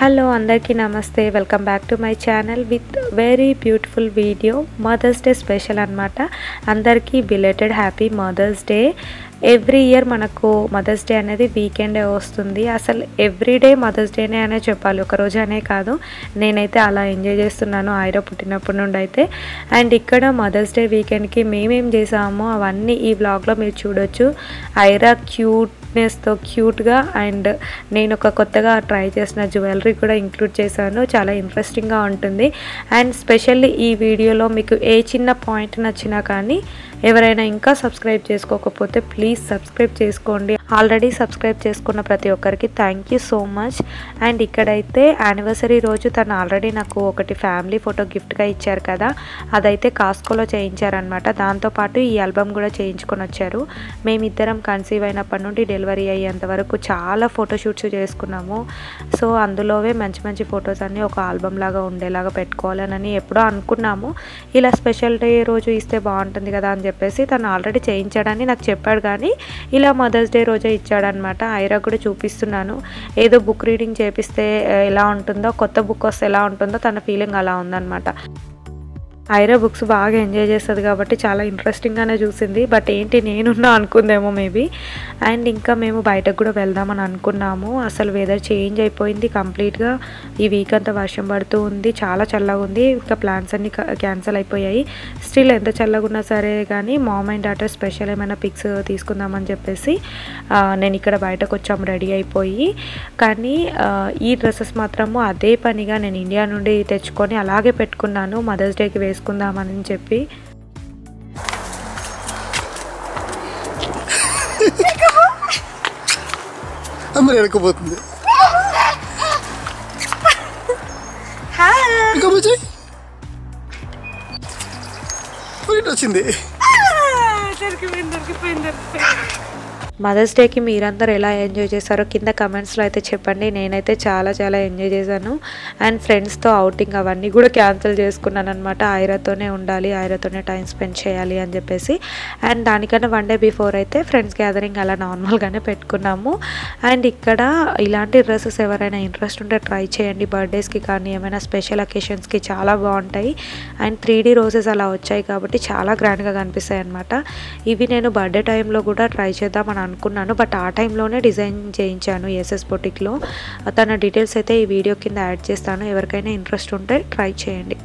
Hello అందరికీ నమస్తే welcome back to my channel with very beautiful video mother's day special అనమాట అందరికీ belated happy mother's day every year మనకు mother's day అనేది వీకెండే వస్తుంది అసలు ఎవ్రీ డే మదర్స్ డేనే అనే చెప్పాలి ఒక రోజు అనే కాదు నేనైతే అలా ఎంజాయ్ చేస్తున్నాను ఆయిరా పుట్టినప్పటి నుండి అయితే అండ్ ఇక్కడ మదర్స్ డే వీకెండ్కి మేమేం చేసామో అవన్నీ ఈ బ్లాగ్లో మీరు చూడొచ్చు ఐరా క్యూట్నెస్తో క్యూట్గా అండ్ నేను ఒక కొత్తగా ట్రై చేసిన జ్యువెలరీ కూడా ఇంక్లూడ్ చేశాను చాలా ఇంట్రెస్టింగ్గా ఉంటుంది అండ్ స్పెషల్లీ ఈ వీడియోలో మీకు ఏ చిన్న పాయింట్ నచ్చినా కానీ ఎవరైనా ఇంకా సబ్స్క్రైబ్ చేసుకోకపోతే ప్లీజ్ సబ్స్క్రైబ్ చేసుకోండి ఆల్రెడీ సబ్స్క్రైబ్ చేసుకున్న ప్రతి ఒక్కరికి thank you so much and ఇక్కడైతే యానివర్సరీ రోజు తను ఆల్రెడీ నాకు ఒకటి ఫ్యామిలీ ఫోటో గిఫ్ట్గా ఇచ్చారు కదా అదైతే కాస్కోలో చేయించారనమాట దాంతోపాటు ఈ ఆల్బమ్ కూడా చేయించుకొని వచ్చారు మేమిద్దరం కన్సీవ్ అయినప్పటి నుండి డెలివరీ అయ్యేంత వరకు చాలా ఫోటోషూట్స్ చేసుకున్నాము సో అందులోవే మంచి మంచి ఫొటోస్ అన్నీ ఒక ఆల్బమ్ లాగా ఉండేలాగా పెట్టుకోవాలని ఎప్పుడో అనుకున్నాము ఇలా స్పెషల్ డే రోజు ఇస్తే బాగుంటుంది కదా అని చెప్పేసి తను ఆల్రెడీ చేయించాడని నాకు చెప్పాడు కానీ ఇలా మదర్స్ డే రోజే ఇచ్చాడనమాట ఐరా కూడా చూపిస్తున్నాను ఏదో బుక్ రీడింగ్ చేపిస్తే ఎలా ఉంటుందో కొత్త బుక్ వస్తే ఎలా ఉంటుందో తన ఫీలింగ్ అలా ఉందన్నమాట ఐరా బుక్స్ బాగా ఎంజాయ్ చేస్తుంది కాబట్టి చాలా ఇంట్రెస్టింగ్గానే చూసింది బట్ ఏంటి నేనున్నా అనుకుందేమో మేబీ అండ్ ఇంకా మేము బయటకు కూడా వెళ్దామని అనుకున్నాము అసలు వెదర్ చేంజ్ అయిపోయింది కంప్లీట్గా ఈ వీక్ అంతా వర్షం పడుతూ ఉంది చాలా చల్లగా ఉంది ఇంకా ప్లాన్స్ అన్ని క్యాన్సిల్ అయిపోయాయి స్టిల్ ఎంత చల్లగా ఉన్నా సరే కానీ మామ్ అండ్ డాటర్ స్పెషల్ ఏమైనా పిక్స్ తీసుకుందామని చెప్పేసి నేను ఇక్కడ బయటకు వచ్చాము రెడీ అయిపోయి కానీ ఈ డ్రెస్సెస్ మాత్రము అదే పనిగా నేను ఇండియా నుండి తెచ్చుకొని అలాగే పెట్టుకున్నాను మదర్స్ డేకి వేసి వేసుకుందామని చెప్పి అమ్మ ఎడకపోతుంది ఇంకా వచ్చాయి వచ్చింది మదర్స్ డేకి మీరందరూ ఎలా ఎంజాయ్ చేశారో కింద కమెంట్స్లో అయితే చెప్పండి నేనైతే చాలా చాలా ఎంజాయ్ చేశాను అండ్ ఫ్రెండ్స్తో అవుటింగ్ అవన్నీ కూడా క్యాన్సిల్ చేసుకున్నాను అనమాట ఐరాతోనే ఉండాలి ఐరాతోనే టైం స్పెండ్ చేయాలి అని చెప్పేసి అండ్ దానికన్నా వన్ డే బిఫోర్ అయితే ఫ్రెండ్స్ గ్యాదరింగ్ అలా నార్మల్గానే పెట్టుకున్నాము అండ్ ఇక్కడ ఇలాంటి డ్రెస్సెస్ ఎవరైనా ఇంట్రెస్ట్ ఉంటే ట్రై చేయండి బర్త్డేస్కి కానీ ఏమైనా స్పెషల్ అకేషన్స్కి చాలా బాగుంటాయి అండ్ త్రీ డీ రోజెస్ అలా వచ్చాయి కాబట్టి చాలా గ్రాండ్గా కనిపిస్తాయి అనమాట ఇవి నేను బర్త్డే టైంలో కూడా ట్రై చేద్దామని అనుకున్నాను బట్ ఆ టైంలోనే డిజైన్ చేయించాను ఎస్ఎస్ బొటిక్లో తన డీటెయిల్స్ అయితే ఈ వీడియో కింద యాడ్ చేస్తాను ఎవరికైనా ఇంట్రెస్ట్ ఉంటే ట్రై చేయండి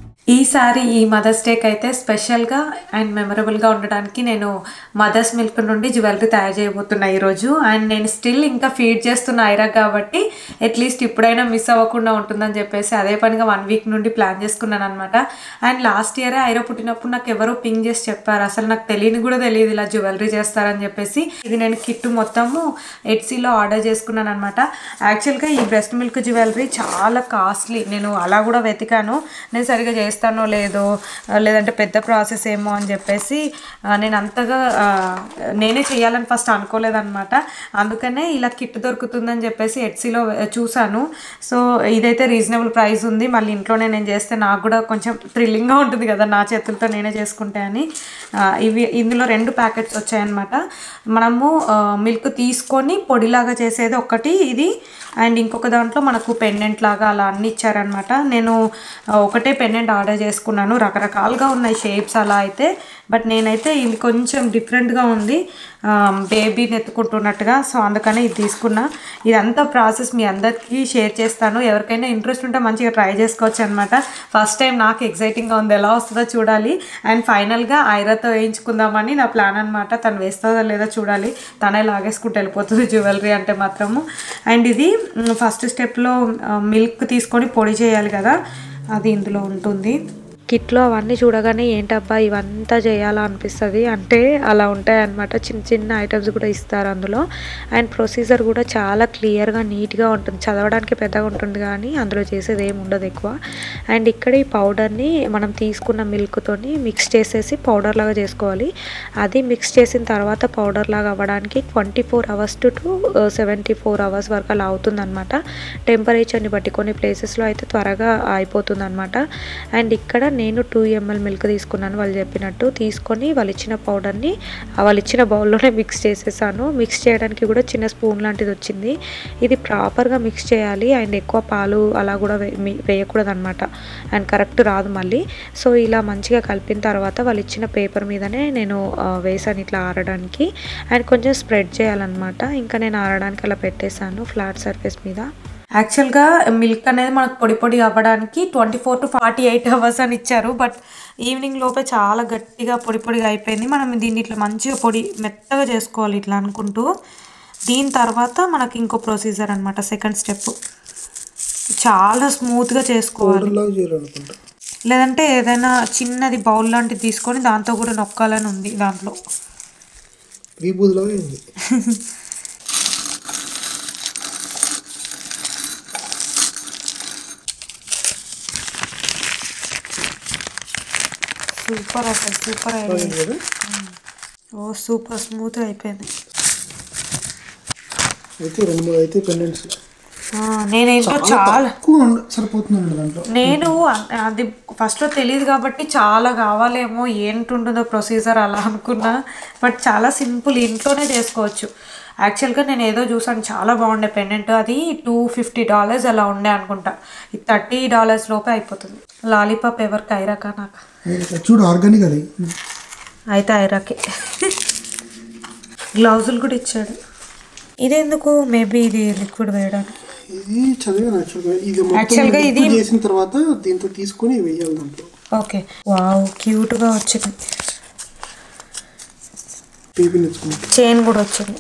ఈసారి ఈ మదర్స్ డేకి అయితే స్పెషల్గా అండ్ మెమరబుల్గా ఉండడానికి నేను మదర్స్ మిల్క్ నుండి జ్యువెలరీ తయారు చేయబోతున్నా ఈరోజు అండ్ నేను స్టిల్ ఇంకా ఫీడ్ చేస్తున్న ఐరా కాబట్టి అట్లీస్ట్ ఇప్పుడైనా మిస్ అవ్వకుండా ఉంటుందని చెప్పేసి అదే పనిగా వన్ వీక్ నుండి ప్లాన్ చేసుకున్నాను అనమాట అండ్ లాస్ట్ ఇయరే ఐరా పుట్టినప్పుడు నాకు ఎవరో పింగ్ చేసి చెప్పారు అసలు నాకు తెలియని కూడా తెలియదు ఇలా జ్యువెలరీ చేస్తారని చెప్పేసి ఇది నేను కిట్ మొత్తము ఎట్సీలో ఆర్డర్ చేసుకున్నాను అనమాట యాక్చువల్గా ఈ బ్రెస్ట్ మిల్క్ జ్యువెలరీ చాలా కాస్ట్లీ నేను అలా కూడా వెతికాను నేను సరిగా చేస్తాను చేస్తానో లేదో లేదంటే పెద్ద ప్రాసెస్ ఏమో అని చెప్పేసి నేను అంతగా నేనే చేయాలని ఫస్ట్ అనుకోలేదన్నమాట అందుకనే ఇలా కిట్ దొరుకుతుందని చెప్పేసి ఎట్సీలో చూశాను సో ఇదైతే రీజనబుల్ ప్రైస్ ఉంది మళ్ళీ ఇంట్లోనే నేను చేస్తే నాకు కూడా కొంచెం థ్రిల్లింగ్గా ఉంటుంది కదా నా చేతులతో నేనే చేసుకుంటే అని ఇవి ఇందులో రెండు ప్యాకెట్స్ వచ్చాయన్నమాట మనము మిల్క్ తీసుకొని పొడిలాగా చేసేది ఒకటి ఇది అండ్ ఇంకొక దాంట్లో మనకు పెండెంట్ లాగా అలా అన్ని ఇచ్చారనమాట నేను ఒకటే పెండెంట్ ఆర్డర్ చేసుకున్నాను రకరకాలుగా ఉన్నాయి షేప్స్ అలా అయితే బట్ నేనైతే ఇది కొంచెం డిఫరెంట్గా ఉంది బేబీని ఎత్తుకుంటున్నట్టుగా సో అందుకని ఇది తీసుకున్నా ఇదంతా ప్రాసెస్ మీ అందరికీ షేర్ చేస్తాను ఎవరికైనా ఇంట్రెస్ట్ ఉంటే మంచిగా ట్రై చేసుకోవచ్చు అనమాట ఫస్ట్ టైం నాకు ఎగ్జైటింగ్గా ఉంది ఎలా వస్తుందో చూడాలి అండ్ ఫైనల్గా ఐరాతో వేయించుకుందామని నా ప్లాన్ అనమాట తను వేస్తుందో లేదో చూడాలి తనే లాగేసుకుంటూ వెళ్ళిపోతుంది జ్యువెలరీ అంటే మాత్రము అండ్ ఇది ఫస్ట్ స్టెప్లో మిల్క్ తీసుకొని పొడి చేయాలి కదా అది ఇందులో ఉంటుంది కిట్లో అవన్నీ చూడగానే ఏంటబ్బా ఇవంతా చేయాలా అనిపిస్తుంది అంటే అలా ఉంటాయి అన్నమాట చిన్న చిన్న ఐటమ్స్ కూడా ఇస్తారు అందులో అండ్ ప్రొసీజర్ కూడా చాలా క్లియర్గా నీట్గా ఉంటుంది చదవడానికి పెద్దగా ఉంటుంది కానీ అందులో చేసేది ఏమి ఉండదు ఎక్కువ అండ్ ఇక్కడ ఈ పౌడర్ని మనం తీసుకున్న మిల్క్తోని మిక్స్ చేసేసి పౌడర్ లాగా చేసుకోవాలి అది మిక్స్ చేసిన తర్వాత పౌడర్ లాగా అవ్వడానికి twenty four hours to to seventy four hours వరకు అలా అవుతుంది అనమాట టెంపరేచర్ని బట్టి కొన్ని ప్లేసెస్లో అయితే త్వరగా అయిపోతుంది అనమాట అండ్ ఇక్కడ నేను టూ ఎంఎల్ మిల్క్ తీసుకున్నాను వాళ్ళు చెప్పినట్టు తీసుకొని వాళ్ళు ఇచ్చిన పౌడర్ని వాళ్ళు ఇచ్చిన బౌల్లోనే మిక్స్ చేసేసాను మిక్స్ చేయడానికి కూడా చిన్న స్పూన్ లాంటిది వచ్చింది ఇది ప్రాపర్గా మిక్స్ చేయాలి అండ్ ఎక్కువ పాలు అలా కూడా వే వేయకూడదు అనమాట అండ్ కరెక్ట్ రాదు మళ్ళీ సో ఇలా మంచిగా కలిపిన తర్వాత వాళ్ళు ఇచ్చిన పేపర్ మీదనే నేను ఆ, వేసాను ఇట్లా ఆరడానికి అండ్ కొంచెం స్ప్రెడ్ చేయాలన్నమాట ఇంకా నేను ఆరడానికి అలా పెట్టేశాను ఫ్లాట్ సర్ఫేస్ మీద యాక్చువల్గా మిల్క్ అనేది మనకు పొడి పొడి అవ్వడానికి twenty four to forty eight hours అని ఇచ్చారు బట్ ఈవినింగ్ లోపే చాలా గట్టిగా పొడి పొడిగా అయిపోయింది మనం దీన్ని ఇట్లా మంచిగా పొడి మెత్తగా చేసుకోవాలి ఇట్లా అనుకుంటూ దీని తర్వాత మనకి ఇంకో ప్రొసీజర్ అనమాట సెకండ్ స్టెప్ చాలా స్మూత్గా చేసుకోవాలి లాగా చేయాలనుకుంటా లేదంటే ఏదైనా చిన్నది బౌల్ లాంటిది తీసుకొని దాంతో కూడా నొక్కాలని ఉంది దాంట్లో విభూతిలాగా అయింది సూపర్ అసలు సూపర్ అయిపోయింది కదా ఓ సూపర్ స్మూత్గా అయిపోయింది అయితే రెండు మూడు అయితే పెండెంట్స్ ఆ, నేనేంటో చాలా ఎక్కువ ఉండ- సరిపోతుందండి దాంట్లో నేను అ- అది ఫస్ట్లో తెలియదు కాబట్టి చాలా కావాలేమో ఏంటుంటుందో ప్రొసీజర్ అలా అనుకున్నా బట్ చాలా సింపుల్ ఇంట్లోనే చేసుకోవచ్చు యాక్చువల్గా నేను ఏదో చూసాను చాలా బాగుండే పెండెంట్ అది టూ ఫిఫ్టీ డాలర్స్ అలా ఉండే అనుకుంటా ఇది థర్టీ డాలర్స్ లోపే అయిపోతుంది లాలీపాప్ ఎవరికి ఐరాకా నాకు ఇది చూడు ఆర్గానిక్ అది అయితే ఐరాకే గ్లౌజులు కూడా ఇచ్చాడు ఇదెందుకు మేబీ ఇది లిక్విడ్ వేయడానికి ఇది చదివాను యాక్చువల్గా ఇది Actually గా మొత్తం ఇది- liquid చేసిన తర్వాత దీంతో తీసుకొని వేయాలి దాంట్లో ఓకే వావ్ క్యూట్గా వచ్చింది పీపీ నేర్చుకున్నాం చైన్ కూడా వచ్చింది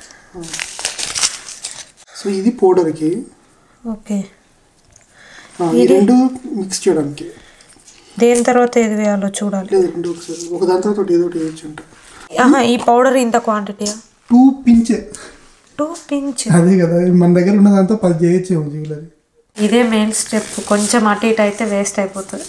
సో ఇది పౌడర్కి ఓకే ఈ రెండు మిక్స్ చేయడానికి దేని తర్వాత ఏది వేయాలో చూడాలి లేదు రెండు ఒకసారి ఒక దాని తర్వాత ఒకటి ఏదో ఒకటి వేయచ్చు అంట ఆహా ఈ పౌడర్ ఇంత క్వాంటిటీయా టూ పించే టూ పించ్ అదే కదా మన దగ్గర ఉన్న దాంతో పది చేయొచ్చు జీవులది ఇదే మెయిన్ స్టెప్ కొంచెం అటు ఇటు అయితే వేస్ట్ అయిపోతుంది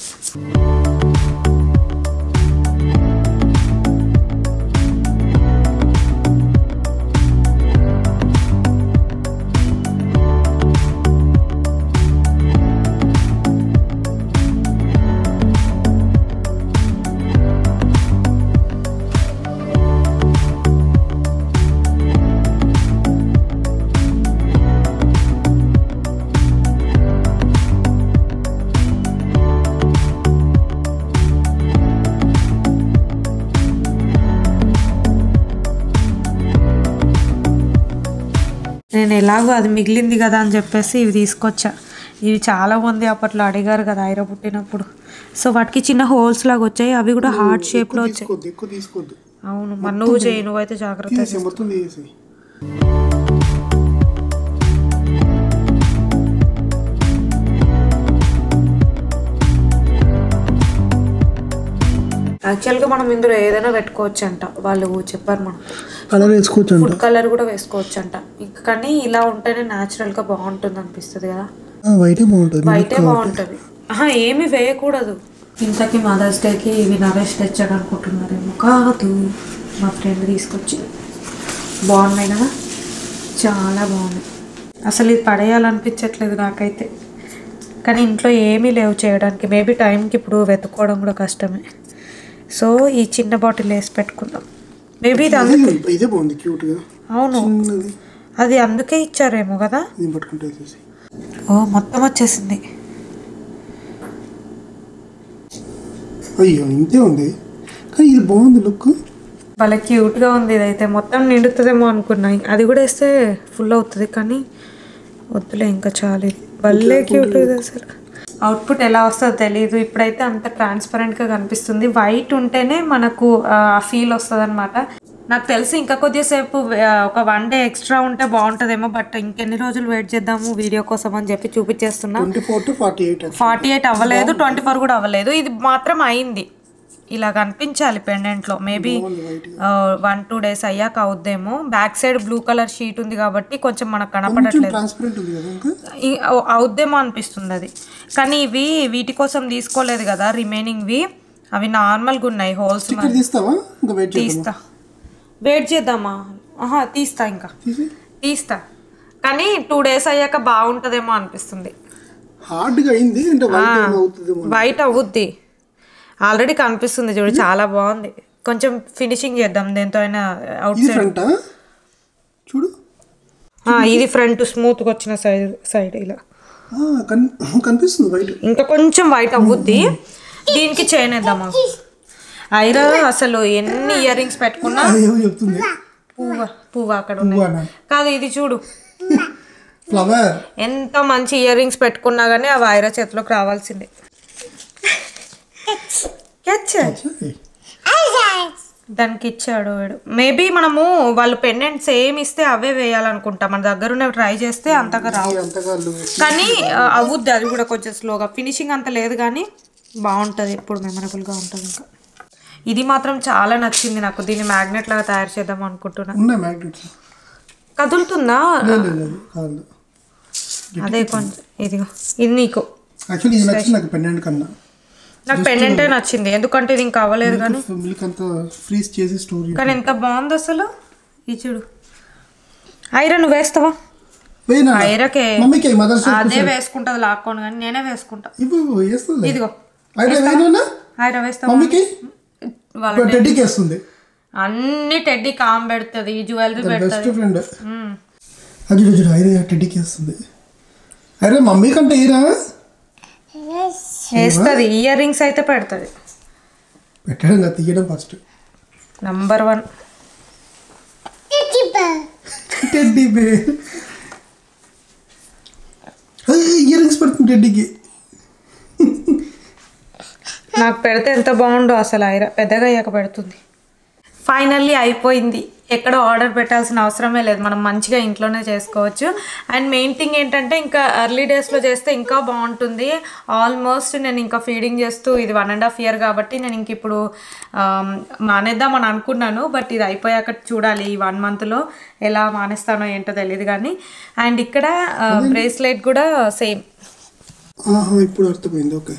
నేను ఎలాగో అది మిగిలింది కదా అని చెప్పేసి ఇవి తీసుకొచ్చా ఇవి చాలా మంది అప్పట్లో అడిగారు కదా ఐర పుట్టినప్పుడు సో వాటికి చిన్న హోల్స్ లాగా వచ్చాయి అవి కూడా హార్ట్ షేప్లో వచ్చాయి తీసుకోవద్దు ఎక్కువ తీసుకోవద్దు అవును మరి నువ్వు చేయి నువ్వైతే జాగ్రత్త తీసేసి మొత్తం తీసేసి యాక్చువల్గా మనం ఇందులో ఏదైనా పెట్టుకోవచ్చు అంట వాళ్ళు చెప్పారు మనం కలర్ వేసుకోవచ్చు అంట ఫుడ్ కలర్ కూడా వేసుకోవచ్చు అంట ఇంకా కానీ ఇలా ఉంటేనే న్యాచురల్గా బాగుంటుంది అనిపిస్తుంది కదా వైటే బాగుంటుంది బయటే బాగుంటుంది ఆహా ఏమి వేయకూడదు ఇంతకీ మదర్స్ డేకి ఇవి నరేష్ తెచ్చాడు అనుకుంటున్నారేమో కాదు మా ఫ్రెండ్ తీసుకొచ్చి బాగున్నాయి కదా చాలా బాగున్నాయి అసలు ఇది పడేయాలనిపించట్లేదు నాకైతే కానీ ఇంట్లో ఏమీ లేవు చేయడానికి మేబీ టైంకి ఇప్పుడు వెతుక్కోవడం కూడా కష్టమే సో ఈ చిన్న బాటిల్ వేసి పెట్టుకుందాం మేబీ ఇది అందుకే ఇదే బాగుంది క్యూట్ గా అవును చిన్నది అది అందుకే ఇచ్చారేమో కదా ఇది పట్టుకుంటే వేసేసి ఓ మొత్తం వచ్చేసింది అయ్యో ఇంతే ఉంది కానీ ఇది బాగుంది లుక్ భలే క్యూట్గా ఉంది ఇదైతే మొత్తం నిండుతుందేమో అనుకున్నాయి అది కూడా వేస్తే ఫుల్ అవుతుంది కానీ వద్దులే ఇంకా చాలు ఇది భలే క్యూట్ ఇది అసలు అవుట్పుట్ ఎలా వస్తుందో తెలియదు ఇప్పుడైతే అంత ట్రాన్స్పరెంట్గా కనిపిస్తుంది వైట్ ఉంటేనే మనకు ఆ ఫీల్ వస్తుంది అనమాట నాకు తెలిసి ఇంకా కొద్దిసేపు ఆ, ఒక వన్ డే ఎక్స్ట్రా ఉంటే బాగుంటుందేమో బట్ ఇంకెన్ని రోజులు వెయిట్ చేద్దాము వీడియో కోసం అని చెప్పి చూపించేస్తున్నా twenty four to forty eight forty eight అవ్వలేదు ట్వంటీ ఫోర్ కూడా అవ్వలేదు ఇది మాత్రం అయింది ఇలా కనిపించాలి పెండెంట్లో మేబీ వన్ టూ డేస్ అయ్యాక అవుద్దేమో back side blue colour sheet ఉంది కాబట్టి కొంచెం మనకు కనపడట్లేదు ట్రాన్స్పరెంట్ ఉంది కదా ఇంకా ఈ- అవ్- అవుద్దేమో అనిపిస్తుంది అది కానీ ఇవి వీటి కోసం తీసుకోలేదు కదా రిమైనింగ్వి అవి నార్మల్గా ఉన్నాయి హోల్స్ ఇక్కడ తీస్తావా ఇంకా వెయిట్ చేద్దాం తీస్తా వెయిట్ చేద్దామా ఆహా తీస్తా ఇంకా తీసి తీస్తా కానీ టూ డేస్ అయ్యాక బాగుంటుందేమో అనిపిస్తుంది హార్డ్గా అయింది అంటే వైట్ అవుతుందేమో వైట్ అవుద్ది ఆల్రెడీ కనిపిస్తుంది చూడు చాలా బాగుంది కొంచెం ఫినిషింగ్ చేద్దాం దేంతో అయినా అవుట్ ఇది సైడ్ ఫ్రంటా చూడు ఇది ఫ్రంట్ స్మూత్గా వచ్చిన సైడ్ సైడ్ ఇలా ఆ, కన్ కనిపిస్తుంది బయట ఇంకా కొంచెం వైట్ అవ్వుద్ది దీనికి చైన్ వేద్దామా ఐరా అసలు ఎన్ని ఇయర్ రింగ్స్ పెట్టుకున్నా ఏమో చెప్తుంది పువ్వు పువ్వు అక్కడ ఉన్నాయి పువ్వనా? కాదు ఇది చూడు ఫ్లవర్ ఎంత మంచి ఇయర్ రింగ్స్ పెట్టుకున్నా కానీ అవి ఐరా చేతిలోకి రావాల్సిందే Catch. దానికి ఇచ్చాడు వాడు మేబీ మనము వాళ్ళు పెండెంట్స్ ఏమి ఇస్తే అవే వేయాలనుకుంటా మన దగ్గర ఉన్నవి ట్రై చేస్తే అంతగా రావు అంతగా అల్లు వేసి. కానీ ఆ, అవుద్ది అది కూడా కొంచెం స్లోగా ఫినిషింగ్ అంత లేదు కానీ బాగుంటుంది ఎప్పుడు మెమరబుల్గా ఉంటుంది ఇంకా ఇది మాత్రం చాలా నచ్చింది నాకు దీన్ని మ్యాగ్నెట్ లాగా తయారు చేద్దాం అనుకుంటున్నా ఉన్నాయి మ్యాగ్నెట్స్ కదులుతుందా లేదు లేదు లేదు కాదు అదే కొంచెం ఇదిగో ఇది నీకు యాక్చువల్లీ ఇది నచ్చింది నాకు పెండెంట్ కన్నా నాకు పెండెంటే నచ్చింది ఎందుకంటే ఇది ఇంకా అవ్వలేదు కానీ మిల్క్ అంతా ఫ్రీజ్ చేసి స్టోర్ కానీ ఎంత బాగుంది అసలు ఈ చూడు ఐరా నువ్వు వేస్తావా వేయనా ఐరాకే మమ్మీకి మదర్స్ అదే వేసుకుంటుంది లాక్కొని కానీ నేనే వేసుకుంటా ఇవ్వు వేస్తుంది ఇదిగో అయితే వేయనా ఐరా వేస్తావా మమ్మీకి వాళ్ళ టెడ్డీకి వేస్తుంది అన్ని టెడ్డీ కామ్ పెడుతుంది జ్యువెలరీ పెడుతుంది బెస్ట్ ఫ్రెండ్ అది చూడు ఐరే టెడ్డీకి వేస్తుంది అరే మమ్మీ కంటే ఏరా వేస్తుంది ఇయర్ రింగ్స్ అయితే పెడుతుంది పెట్టడం కాదు తీయడం ఫస్ట్ నంబర్ వన్ టెడ్డీ బే ఇయర్ రింగ్స్ పెడుతుంది టెడ్డీకి నాకు పెడితే ఎంత బాగుండో అసలు ఐరా పెద్దగా అయ్యాక పెడుతుంది ఫైనల్లీ అయిపోయింది ఎక్కడ ఆర్డర్ పెట్టాల్సిన అవసరమే లేదు మనం మంచిగా ఇంట్లోనే చేసుకోవచ్చు అండ్ మెయిన్ థింగ్ ఏంటంటే ఇంకా ఎర్లీ డేస్లో చేస్తే ఇంకా బాగుంటుంది ఆల్మోస్ట్ నేను ఇంకా ఫీడింగ్ చేస్తూ ఇది వన్ అండ్ హాఫ్ ఇయర్ కాబట్టి నేను ఇంక ఇప్పుడు ఆమ్, మానేద్దామని అనుకున్నాను బట్ ఇది అయిపోయాక చూడాలి ఈ వన్ మంత్లో ఎలా మానేస్తానో ఏంటో తెలియదు కానీ అండ్ ఇక్కడ బ్రేస్లెట్ కూడా సేమ్ ఆహా ఇప్పుడు అర్థమైంది ఓకే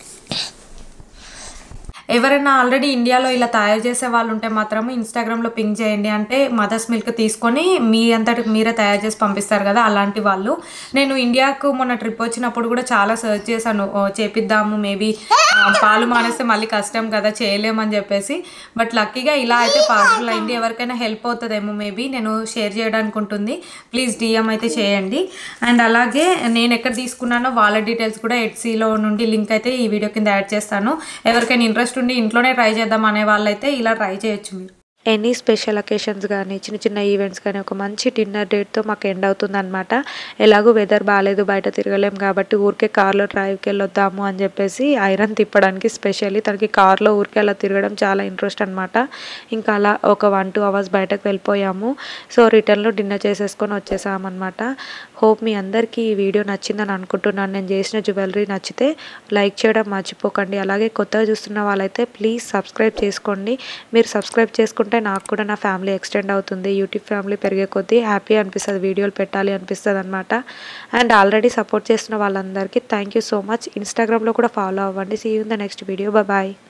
ఎవరైనా ఆల్రెడీ ఇండియాలో ఇలా తయారు చేసే వాళ్ళు ఉంటే మాత్రం ఇన్స్టాగ్రామ్లో పింక్ చేయండి అంటే మదర్స్ మిల్క్ తీసుకొని మీ అంతటికి మీరే తయారు చేసి పంపిస్తారు కదా అలాంటి వాళ్ళు నేను ఇండియాకు మొన్న ట్రిప్ వచ్చినప్పుడు కూడా చాలా సర్చ్ చేశాను ఓ, చేపిద్దాము మేబీ పాలు మానేస్తే మళ్ళీ కష్టం కదా చేయలేమని చెప్పేసి బట్ లక్కీగా ఇలా అయితే పాసిబుల్ అయింది ఎవరికైనా హెల్ప్ అవుతుందేమో మేబీ నేను షేర్ చేయడానికి ఉంటుంది ప్లీజ్ డిఎం అయితే చేయండి అండ్ అలాగే నేను ఎక్కడ తీసుకున్నానో వాళ్ళ డీటెయిల్స్ కూడా ఎట్సీలో నుండి లింక్ అయితే ఈ వీడియో కింద యాడ్ చేస్తాను ఎవరికైనా ఇంట్రెస్ట్ ఉండి ఇంట్లోనే ట్రై చేద్దాం అనే వాళ్ళైతే ఇలా ట్రై చేయొచ్చు మీరు ఎనీ స్పెషల్ అకేషన్స్ కానీ చిన్న చిన్న ఈవెంట్స్ కానీ ఒక మంచి డిన్నర్ డేట్తో మాకు ఎండ్ అవుతుంది అనమాట ఎలాగో వెదర్ బాగాలేదు బయట తిరగలేం కాబట్టి ఊరికే కార్లో డ్రైవ్కి వెళ్ళొద్దాము అని చెప్పేసి ఐరన్ తిప్పడానికి స్పెషల్లీ తనకి కార్లో ఊరికే అలా తిరగడం చాలా ఇంట్రెస్ట్ అనమాట ఇంకా అలా ఒక వన్ టూ అవర్స్ బయటకు వెళ్ళిపోయాము సో రిటర్న్లో డిన్నర్ చేసేసుకొని వచ్చేసామన్నమాట హోప్ మీ అందరికీ ఈ వీడియో నచ్చిందని అనుకుంటున్నాను నేను చేసిన జ్యువెలరీ నచ్చితే లైక్ చేయడం మర్చిపోకండి అలాగే కొత్తగా చూస్తున్న వాళ్ళైతే ప్లీజ్ సబ్స్క్రైబ్ చేసుకోండి మీరు సబ్స్క్రైబ్ చేసుకుంటే నాకు కూడా నా ఫ్యామిలీ ఎక్స్టెండ్ అవుతుంది యూట్యూబ్ ఫ్యామిలీ పెరిగే కొద్దీ హ్యాపీ అనిపిస్తుంది వీడియోలు పెట్టాలి అనిపిస్తుంది అనమాట అండ్ ఆల్రెడీ సపోర్ట్ చేస్తున్న వాళ్ళందరికీ థ్యాంక్ యూ సో మచ్ ఇన్స్టాగ్రామ్లో కూడా ఫాలో అవ్వండి see in the next video bye